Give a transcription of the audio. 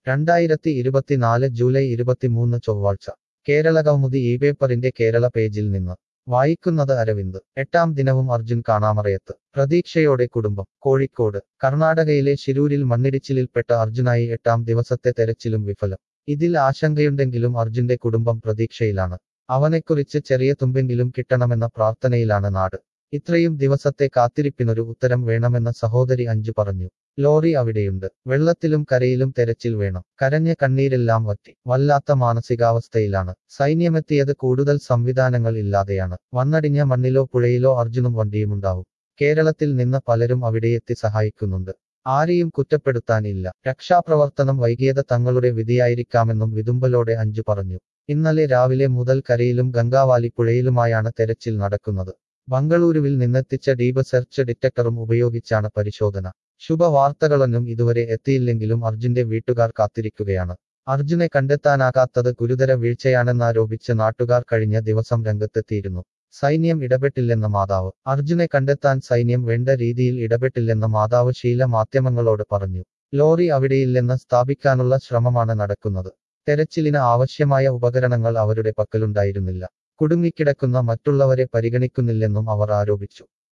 രണ്ടായിരത്തി ഇരുപത്തിനാല് ജൂലൈ ഇരുപത്തിമൂന്ന് ചൊവ്വാഴ്ച കേരള കൗമുദി ഈ പേപ്പറിന്റെ കേരള പേജിൽ നിന്ന് വായിക്കുന്നത് അരവിന്ദ് എട്ടാം ദിനവും അർജുൻ കാണാമറയത്ത് പ്രതീക്ഷയോടെ കുടുംബം കോഴിക്കോട് കർണാടകയിലെ ശിരൂരിൽ മണ്ണിടിച്ചിലിൽപ്പെട്ട അർജുനായി എട്ടാം ദിവസത്തെ തെരച്ചിലും വിഫലം ഇതിൽ ആശങ്കയുണ്ടെങ്കിലും അർജുന്റെ കുടുംബം പ്രതീക്ഷയിലാണ് അവനെക്കുറിച്ച് ചെറിയ തുമ്പെങ്കിലും കിട്ടണമെന്ന പ്രാർത്ഥനയിലാണ് നാട് ഇത്രയും ദിവസത്തെ കാത്തിരിപ്പിനൊരു ഉത്തരം വേണമെന്ന സഹോദരി അഞ്ചു പറഞ്ഞു ലോറി അവിടെയുണ്ട് വെള്ളത്തിലും കരയിലും തെരച്ചിൽ വേണം കരഞ്ഞ കണ്ണീരെല്ലാം വറ്റി വല്ലാത്ത മാനസികാവസ്ഥയിലാണ് സൈന്യമെത്തിയത് കൂടുതൽ സംവിധാനങ്ങൾ ഇല്ലാതെയാണ് വന്നടിഞ്ഞ മണ്ണിലോ പുഴയിലോ അർജുനും വണ്ടിയുമുണ്ടാവും കേരളത്തിൽ നിന്ന് പലരും അവിടെയെത്തി സഹായിക്കുന്നുണ്ട് ആരെയും കുറ്റപ്പെടുത്താനില്ല രക്ഷാപ്രവർത്തനം വൈകിയത് തങ്ങളുടെ വിധിയായിരിക്കാമെന്നും വിതുമ്പലോടെ അഞ്ചു പറഞ്ഞു ഇന്നലെ രാവിലെ മുതൽ കരയിലും ഗംഗാവാലി പുഴയിലുമായാണ് തെരച്ചിൽ നടക്കുന്നത് ബംഗളൂരുവിൽ നിന്നെത്തിച്ച ഡീപ് സെർച്ച് ഡിറ്റക്ടറും ഉപയോഗിച്ചാണ് പരിശോധന ശുഭവാർത്തകളൊന്നും ഇതുവരെ എത്തിയില്ലെങ്കിലും അർജുന്റെ വീട്ടുകാർ കാത്തിരിക്കുകയാണ് അർജുനെ കണ്ടെത്താനാകാത്തത് ഗുരുതര വീഴ്ചയാണെന്നാരോപിച്ച് നാട്ടുകാർ കഴിഞ്ഞ ദിവസം രംഗത്തെത്തിയിരുന്നു സൈന്യം ഇടപെട്ടില്ലെന്ന മാതാവ് അർജുനെ കണ്ടെത്താൻ സൈന്യം വേണ്ട രീതിയിൽ ഇടപെട്ടില്ലെന്ന മാതാവ് ശീല മാധ്യമങ്ങളോട് പറഞ്ഞു ലോറി അവിടെയില്ലെന്ന് സ്ഥാപിക്കാനുള്ള ശ്രമമാണ് നടക്കുന്നത് തെരച്ചിലിന് ആവശ്യമായ ഉപകരണങ്ങൾ അവരുടെ പക്കലുണ്ടായിരുന്നില്ല കുടുങ്ങിക്കിടക്കുന്ന മറ്റുള്ളവരെ പരിഗണിക്കുന്നില്ലെന്നും അവർ ആരോപിച്ചു